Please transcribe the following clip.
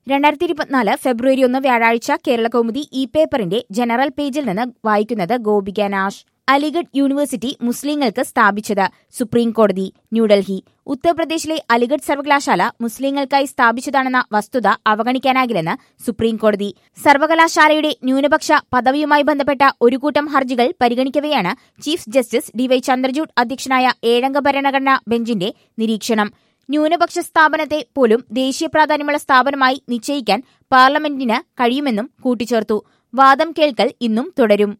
രണ്ടായിരത്തി ഇരുപത്തിനാല് ഫെബ്രുവരി ഒന്ന് വ്യാഴാഴ്ച കേരള കൗമുദി ഇ പേപ്പറിന്റെ ജനറൽ പേജിൽ നിന്ന് വായിക്കുന്നത് ഗോപിക നാഷ് അലിഗഡ് യൂണിവേഴ്സിറ്റി മുസ്ലിങ്ങൾക്ക് സ്ഥാപിച്ചത് സുപ്രീം കോടതി ന്യൂഡൽഹി ഉത്തർപ്രദേശിലെ അലിഗഡ് സർവകലാശാല മുസ്ലിങ്ങൾക്കായി സ്ഥാപിച്ചതാണെന്ന വസ്തുത അവഗണിക്കാനാകില്ലെന്ന് സുപ്രീം കോടതി സർവകലാശാലയുടെ ന്യൂനപക്ഷ പദവിയുമായി ബന്ധപ്പെട്ട ഒരു കൂട്ടം ഹർജികൾ പരിഗണിക്കവെയാണ് ചീഫ് ജസ്റ്റിസ് ഡിവൈ ചന്ദ്രചൂഡ് അധ്യക്ഷനായ ഏഴംഗ ഭരണഘടനാ ബെഞ്ചിന്റെ നിരീക്ഷണം ന്യൂനപക്ഷ സ്ഥാപനത്തെ പോലും ദേശീയ പ്രാധാന്യമുള്ള സ്ഥാപനമായി നിശ്ചയിക്കാൻ പാർലമെന്റിന് കഴിയുമെന്നും കൂട്ടിച്ചേർത്തു വാദം കേൾക്കൽ ഇന്നും തുടരും